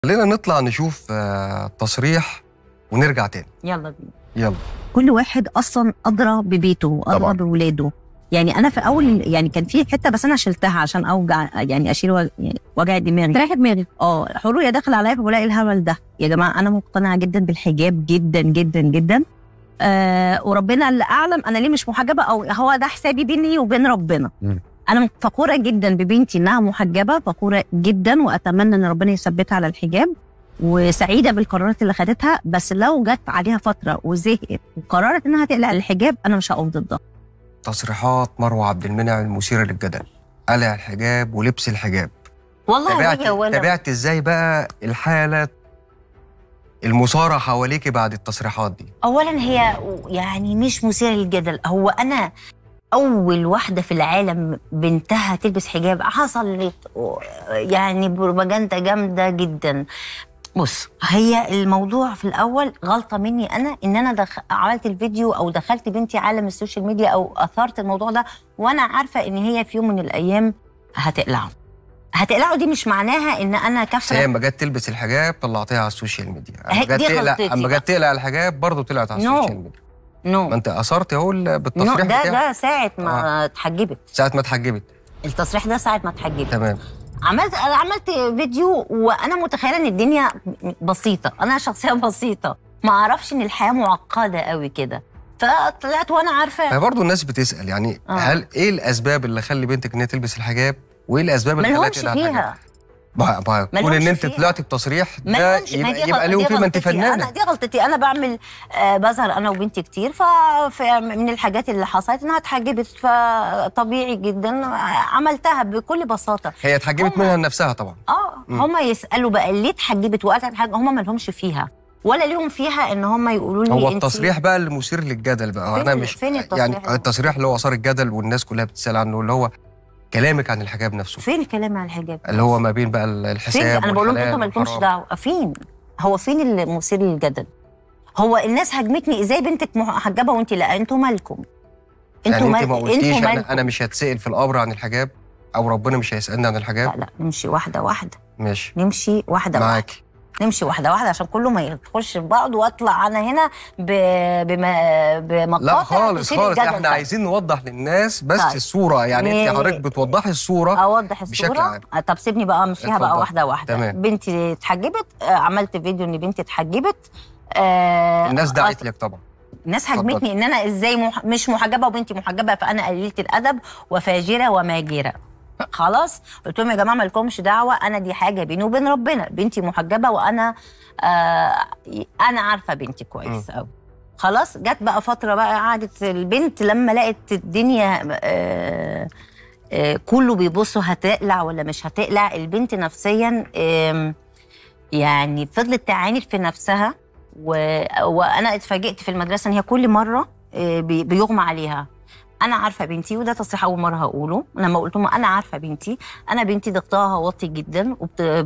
خلينا نطلع نشوف آه، تصريح ونرجع تاني يلا بينا يلا كل واحد اصلا ادرى ببيته طبعاً. وادرى بولاده يعني انا في اول يعني كان في حته بس انا شلتها عشان اوجع يعني اشيل وج- يعني وجع دماغي رايح دماغي اه حريه داخل عليا فبلاقي الهبل ده يا جماعه انا مقتنعه جدا بالحجاب جدا جدا جدا آه وربنا اللي اعلم انا ليه مش محجبه او هو ده حسابي بيني وبين ربنا مم. انا فخوره جدا ببنتي انها محجبه فخوره جدا واتمنى ان ربنا يثبتها على الحجاب وسعيده بالقرارات اللي خدتها بس لو جت عليها فتره وزهقت وقررت انها تقلع الحجاب انا مش هقف ضدها تصريحات مروه عبد المنعم المثيره للجدل قلع الحجاب ولبس الحجاب والله تابعت هي ولا تابعت ازاي بقى الحاله المثاره حواليكي بعد التصريحات دي اولا هي يعني مش مثيره للجدل هو انا اول واحده في العالم بنتها تلبس حجاب حصلت يعني بروباجندا جامده جدا بص هي الموضوع في الاول غلطه مني انا ان انا دخ... عملت الفيديو او دخلت بنتي عالم السوشيال ميديا او اثرت الموضوع ده وانا عارفه ان هي في يوم من الايام هتقلعه هتقلعه دي مش معناها ان انا بس هي كافره لما جت تلبس الحجاب طلعتيها على السوشيال ميديا هي- اما جت دي تقلع غلطتي اما بقى. جت تقلع الحجاب برضه طلعت على No. السوشيال ميديا نو ما انت اثرت اهو ال- نو بالتصريح ده بتاعك ده ساعه ما اتحجبت ساعه ما اتحجبت التصريح ده ساعه ما اتحجبت تمام عملت انا عملت فيديو وانا متخيله ان الدنيا بسيطه انا شخصيه بسيطه ما اعرفش ان الحياه معقده قوي كده فطلعت وانا عارفه ما برضه الناس بتسال يعني آه. هل ايه الاسباب اللي خلي بنتك ان هي تلبس الحجاب وايه الاسباب ما اللي خلاها لهمش تقلع الحجاب فيها ما ما ما كون ان لهمش انت فيها. طلعتي بتصريح ما ده لهمش- ما يبقى, دي يبقى غل- ليهم دي فيه ما انت غلطتي. فنانه انا دي غلطتي انا بعمل آه بظهر انا وبنتي كتير فمن الحاجات اللي حصلت انها اتحجبت فطبيعي جدا عملتها بكل بساطه هي اتحجبت هم- منها لنفسها طبعا اه مم. هم يسالوا بقى ليه اتحجبت وقالت حاجه هم ما لهمش فيها ولا ليهم فيها ان هم يقولوا لي هو انتي- التصريح بقى اللي مثير للجدل بقى فين انا ال- مش فين التصريح يعني ده؟ التصريح اللي هو اثار الجدل والناس كلها بتسال عنه اللي هو كلامك عن الحجاب نفسه فين الكلام عن الحجاب اللي هو ما بين بقى فين الحساب انا بقول لهم والحلال انتوا مالكمش والحرام. دعوه فين هو فين المثير للجدل هو الناس هاجمتني ازاي بنتك محجبه وانت لا انتوا مالكم يعني انت مال- ما قلتيش انتوا انا, مالكم أنا مش هتسال في القبر عن الحجاب او ربنا مش هيسالني عن الحجاب لا لا نمشي واحده واحده ماشي نمشي واحده واحده معاكي نمشي واحده واحده عشان كله ما يدخلش في بعض واطلع انا هنا ب... بما... بمقاطع لا خالص تثير خالص الجدل احنا ده. عايزين نوضح للناس بس طيب. الصوره يعني انت م- حضرتك بتوضحي الصوره اوضح بشكل الصوره عام. آه، طب سيبني بقى امشيها بقى اتفضل. واحده واحده تمام. بنتي اتحجبت آه، عملت فيديو ان بنتي اتحجبت آه، الناس دعت لك طبعا الناس اتفضل. هاجمتني ان انا ازاي مح... مش محجبه وبنتي محجبه فانا قليله الادب وفاجره وماجره خلاص قلت لهم يا جماعه مالكمش دعوه انا دي حاجه بيني وبين ربنا بنتي محجبه وانا آه انا عارفه بنتي كويس قوي خلاص جت بقى فتره بقى قعدت البنت لما لقت الدنيا آه آه كله بيبصوا هتقلع ولا مش هتقلع البنت نفسيا آم، يعني فضلت تعاند في نفسها و... وانا اتفاجئت في المدرسه ان هي كل مره آه، بي- بيغمى عليها انا عارفه بنتي وده تصريح اول مره هقوله لما قلت لهم انا عارفه بنتي انا بنتي ضغطها واطي جدا وبت... ب...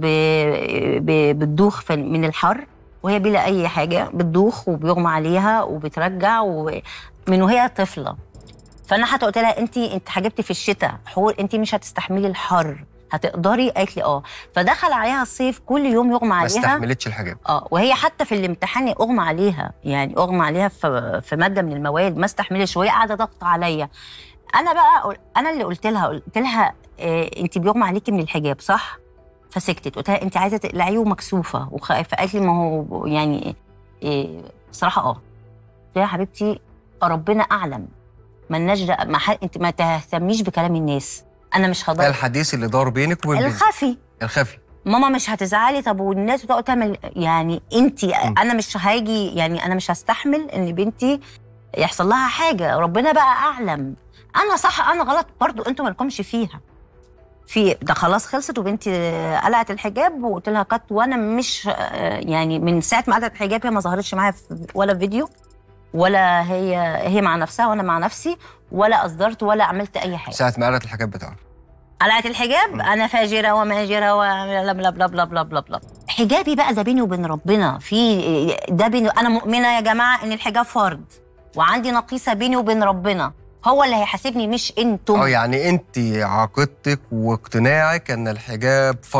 ب... بتدوخ في... من الحر وهي بلا اي حاجه بتدوخ وبيغمى عليها وبترجع ومن وهي طفله فانا حتى قلت لها انت انت حجبتي في الشتاء حور انت مش هتستحملي الحر هتقدري قالت لي اه فدخل عليها الصيف كل يوم يغمى ما عليها استحملتش الحجاب اه وهي حتى في الامتحان اغمى عليها يعني اغمى عليها في, في ماده من المواد ما استحملش وهي قاعده ضغط عليا انا بقى قل- انا اللي قلت لها قلت لها إيه انت بيغمى عليكي من الحجاب صح فسكتت قلت لها انت عايزه تقلعيه ومكسوفه وخايفه قالت لي ما هو يعني إيه بصراحه اه قلت لها يا حبيبتي ربنا اعلم ملناش دق- ما ح- انت ما تهتميش بكلام الناس انا مش ده هضر الحديث اللي دار بينك وبين بنتك الخفي الخفي ماما مش هتزعلي طب والناس بتقعد تعمل يعني انت انا مش هاجي يعني انا مش هستحمل ان بنتي يحصل لها حاجه ربنا بقى اعلم انا صح انا غلط برضو انتوا مالكمش فيها في ده خلاص خلصت وبنتي قلعت الحجاب وقلت لها كات وانا مش آه، يعني من ساعه ما قلعت الحجاب هي ما ظهرتش معايا في ولا فيديو ولا هي هي مع نفسها وانا مع نفسي ولا اصدرت ولا عملت اي حاجه ساعه ما قالت الحجاب بتاعها قلعت الحجاب انا فاجره وماجره وبلا بلا بلا بلا بلا بلا بلا حجابي بقى ده بيني وبين ربنا في ده بيني انا مؤمنه يا جماعه ان الحجاب فرض وعندي نقيصه بيني وبين ربنا هو اللي هيحاسبني مش انتم اه يعني انت عقيدتك واقتناعك ان الحجاب فرض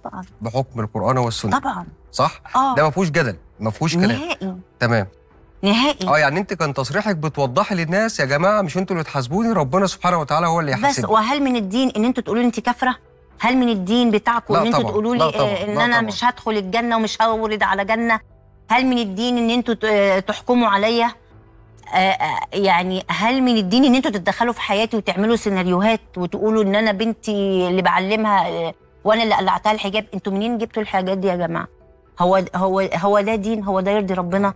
طبعا بحكم القران والسنه طبعا صح اه ده ما فيهوش جدل ما فيهوش كلام نهائي تمام نهائي اه يعني انت كان تصريحك بتوضحي للناس يا جماعه مش انتوا اللي تحاسبوني ربنا سبحانه وتعالى هو اللي بس يحاسبني وهل من الدين ان انتوا تقولوا لي انت كافره؟ هل من الدين بتاعكم لا ان انتوا طبعاً، تقولوا لا لي طبعاً، آه، ان لا انا طبعاً. مش هدخل الجنه ومش هورد على جنه؟ هل من الدين ان انتوا ت- آه، تحكموا عليا؟ آه، آه، يعني هل من الدين ان انتوا تتدخلوا في حياتي وتعملوا سيناريوهات وتقولوا ان انا بنتي اللي بعلمها آه، وانا اللي قلعتها الحجاب انتوا منين جبتوا الحاجات دي يا جماعه هو هو هو ده دين هو ده يرضي ربنا